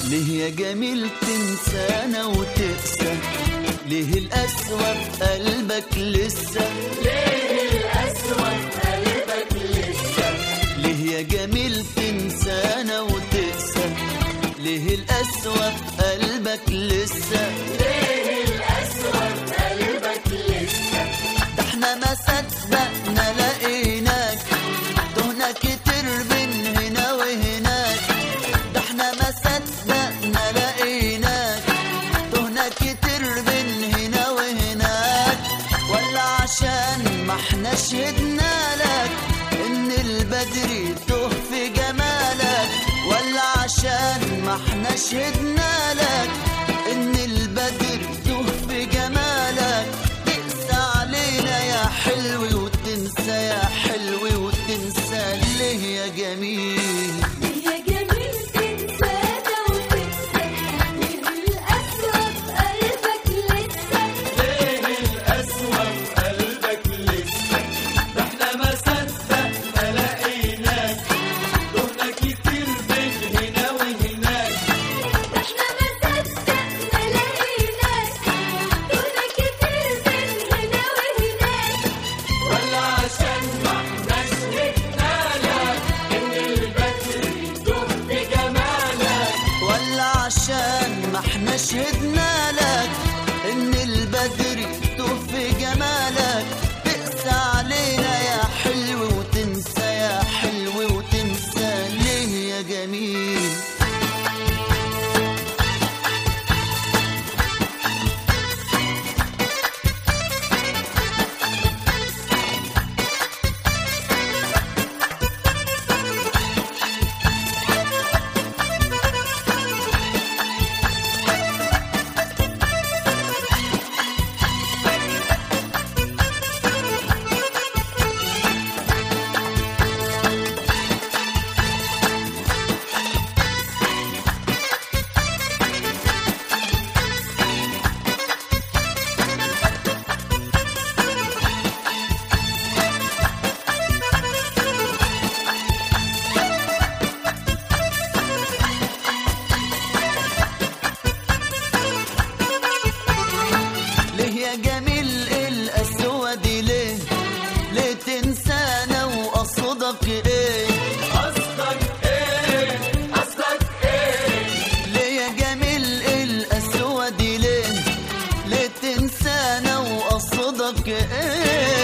ليه يا جميل تنسانا وتقسى ليه القسوة في قلبك لسه ليه يا جميل تنسانا وتقسى ليه القسوة في قلبك لسه ده احنا ما صدقنا لقيناك تهنا كتير بين هنا وهناك ده احنا ما صدقنا لقيناك تهنا كتير بين هنا وهناك ولا عشان ما احنا شهدنا لك ان البدر توه في جمالك ولا عشان ما احنا شهدنا لك ان البدر توه في جمالك تقسى علينا يا حلو وتنسى يا حلو وتنسى ليه يا جميل يا جميل تنسانا وتنسى ليه القسوة في قلبك لسه احنا ما صدقنا لقيناك تهنا كتير بين هنا وهناك ولا عشان ما احنا شهدنا لك ان البدر توه في جمالك تقسى علينا يا حلو وتنسى يا حلو وتنسى ليه يا جميل ليه يا جميل القسوة دي ليه ليه تنسانا وقصدك ايه ليه يا جميل القسوة دي ليه ليه تنسانا وقصدك ايه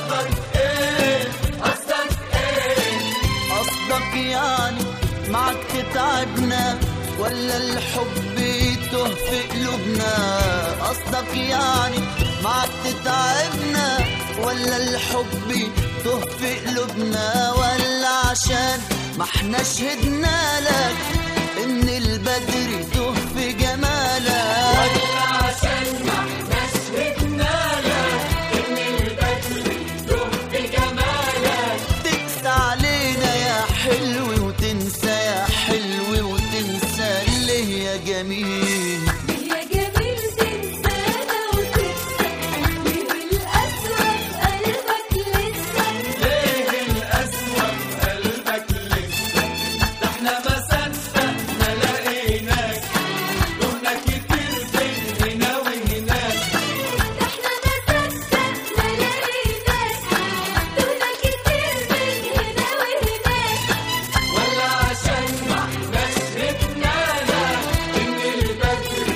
قصدك يعني معك تتعبنا ولا الحب يتوه في قلوبنا قصدك يعني معك تتعبنا ولا الحب يتوه في قلوبنا ولا عشان ما احنا شهدنا لك ان البدر يتوه في جمالك تقسى علينا يا حلو وتنسى يا حلو وتنسى ليه يا جميل يا جميل تنسانا وتنسى ليه القسوة في قلبك لسه احنا ما صدقنا لقيناك تهنا كتير بين هنا وهناك ولا عشان ما احنا شهدنا لك ان البدر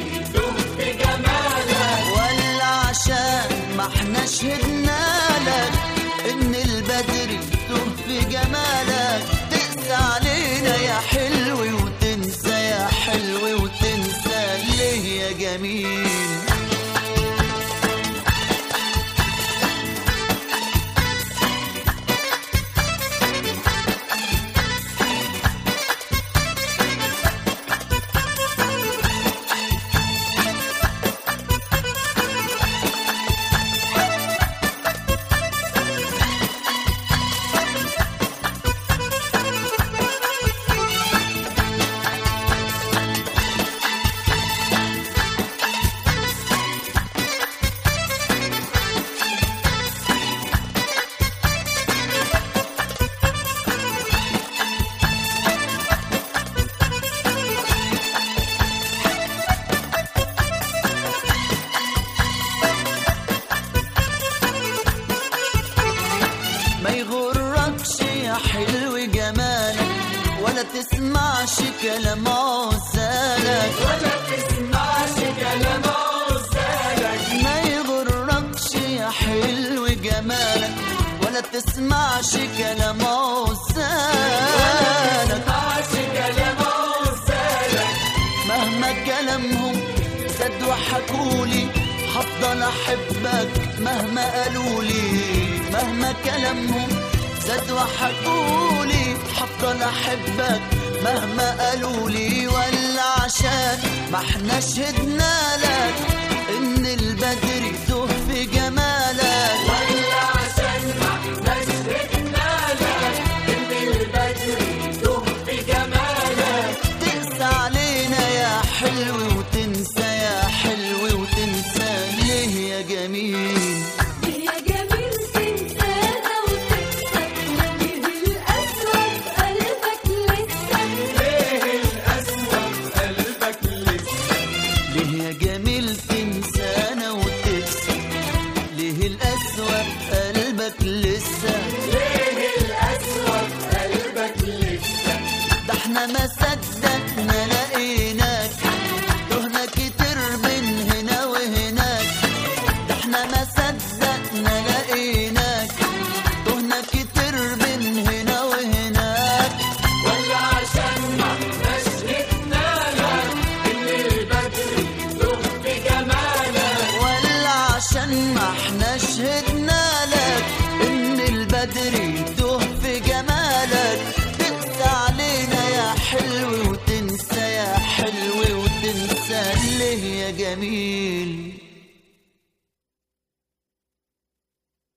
تسمعش كلام عزالك ولا تسمعش كلام عزالك ما يغركش يا حلو جمالك ولا تسمعش كلام عزالك تسمعش كلام عزالك مهما كلامهم زاد وحكولي هفضل احبك مهما قالولي مهما كلامهم زاد وحكولي هفضل احبك مهما قالولي ولا عشان ما احنا شهدنا لك ان البدر يتوه في جمالك ولا عشان ما احناش بدنا لك ان البدر يتوه بجمالك تقسى علينا يا حلو وتنسى يا حلو وتنسى ليه يا جميل يا جميل تنسانا وتكسب ليه الأسود قلبك لسه ليه القسوة في قلبك لسه ليه يا جميل تنسانا وتكسب ليه القسوة في قلبك لسه ليه القسوة في قلبك لسه ده احنا ما صدقنا لقيناك تهنا كتير بين هنا وهناك ده احنا ما صدقنا لقيناك تهنا كتير بين هنا وهناك ولا عشان ما احناش بدنا لك ان البدر يتوه بجمالك ولا عشان ما احنا شهدنا لك ان البدر يتوه في جمالك تقسى علينا يا حلو وتنسى يا حلو وتنسى ليه يا جميل